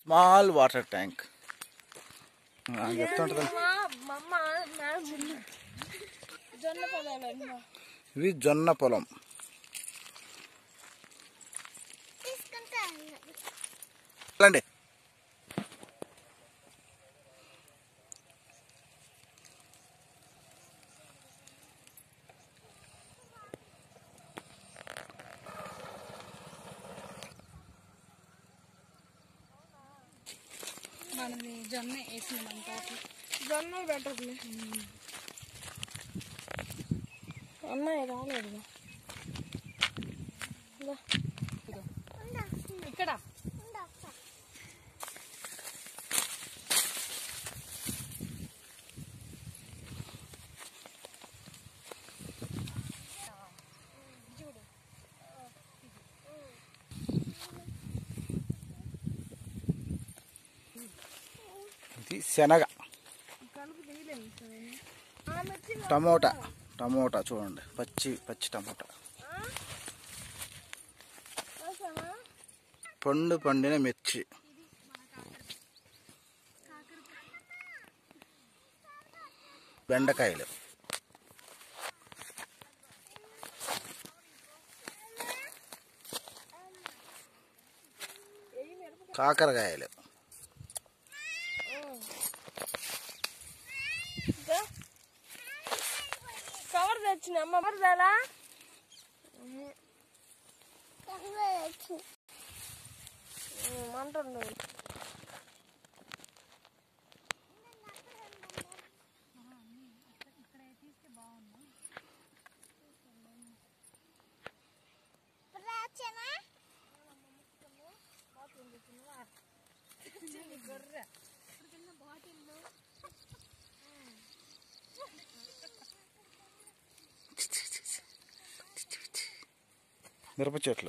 small water tank చెప్తుంటుంది మా అమ్మ madam ముందు జొన్న పొలాలు అమ్మా ఇవి జొన్న పొలం వెళ్ళండి మనం ఈ జొన్న వేసినాం జొన్న పెట్టదు అమ్మాయి రాలేదు ఇక్కడ ఇది శనగ కలుపు తీయలేము టమోటా టమోటా చూడండి పచ్చి పచ్చి టమోటా పండు పండిన మిర్చి బెండకాయలు కాకరకాయలు కవర్ తెచ్చిన అమ్మ కవర్ తేలా మంటుండు మిరప చెట్లు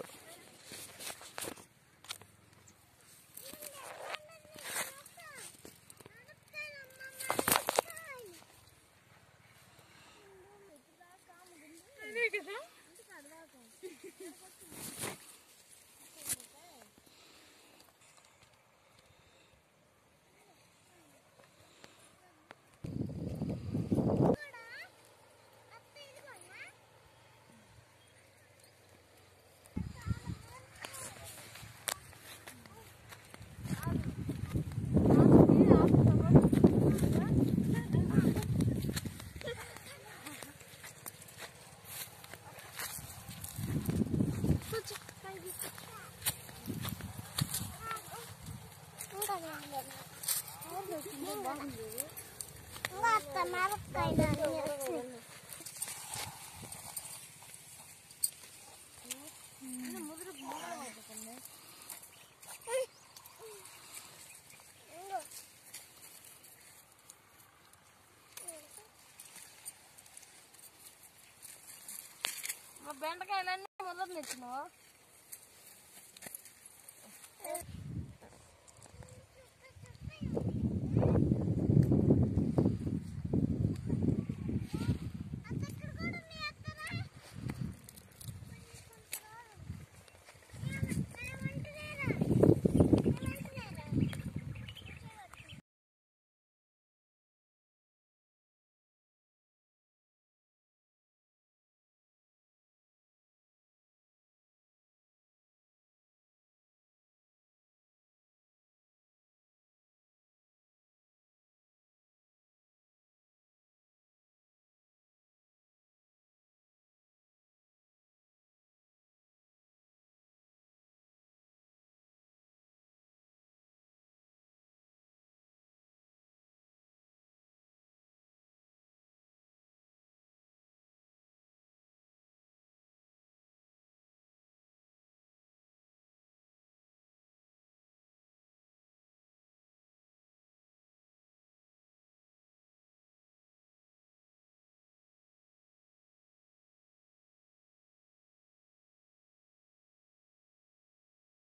మా బెండకాయలన్నీ మొదలు తెచ్చినావు